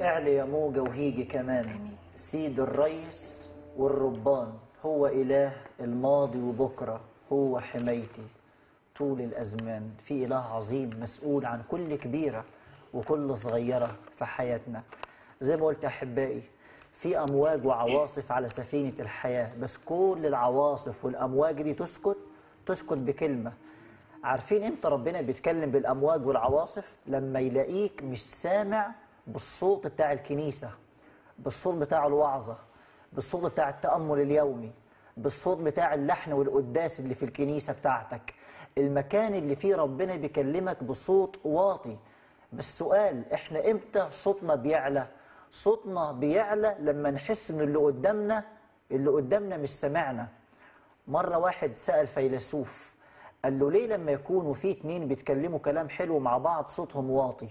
اعلي يا موجة وهيجي كمان سيد الريس والربان هو إله الماضي وبكرة هو حمايتي طول الأزمان في إله عظيم مسؤول عن كل كبيرة وكل صغيرة في حياتنا زي ما قلت أحبائي في أمواج وعواصف على سفينة الحياة بس كل العواصف والأمواج دي تسكت تسكت بكلمة عارفين امتى ربنا بيتكلم بالامواج والعواصف لما يلاقيك مش سامع بالصوت بتاع الكنيسه بالصوت بتاع الوعظه بالصوت بتاع التامل اليومي بالصوت بتاع اللحن والقداس اللي في الكنيسه بتاعتك المكان اللي فيه ربنا بيكلمك بصوت واطي بس سؤال احنا امتى صوتنا بيعلى صوتنا بيعلى لما نحس ان اللي قدامنا اللي قدامنا مش سامعنا مره واحد سال فيلسوف قال له ليه لما يكونوا في اتنين بيتكلموا كلام حلو مع بعض صوتهم واطي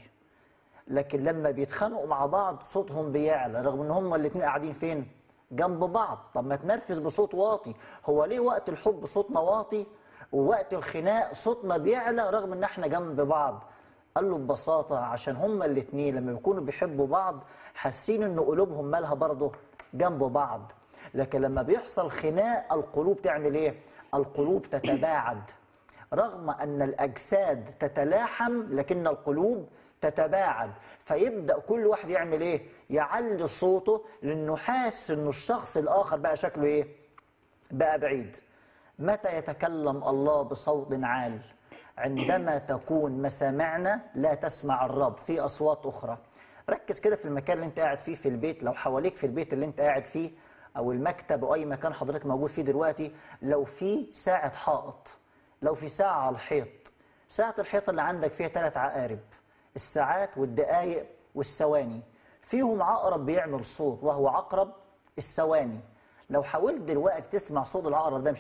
لكن لما بيتخانقوا مع بعض صوتهم بيعلى رغم ان هما الاتنين قاعدين فين جنب بعض طب ما تنرفز بصوت واطي هو ليه وقت الحب صوتنا واطي ووقت الخناق صوتنا بيعلى رغم ان احنا جنب بعض قال له ببساطة عشان هما الاتنين لما بيكونوا بيحبوا بعض حاسين ان قلوبهم مالها برضه جنب بعض لكن لما بيحصل خناق القلوب تعمل ايه القلوب تتباعد رغم أن الأجساد تتلاحم لكن القلوب تتباعد فيبدأ كل واحد يعمل إيه؟ يعلي صوته لأنه حاسس أنه الشخص الآخر بقى شكله إيه؟ بقى بعيد متى يتكلم الله بصوت عال؟ عندما تكون مسامعنا لا تسمع الرب في أصوات أخرى ركز كده في المكان اللي انت قاعد فيه في البيت لو حواليك في البيت اللي انت قاعد فيه او المكتب او اي مكان حضرتك موجود فيه دلوقتي لو في ساعة حائط لو في ساعة على الحيط ساعة الحيط اللي عندك فيها ثلاث عقارب الساعات والدقايق والثواني فيهم عقرب بيعمل صوت وهو عقرب الثواني لو حاولت دلوقتي تسمع صوت العقرب ده مش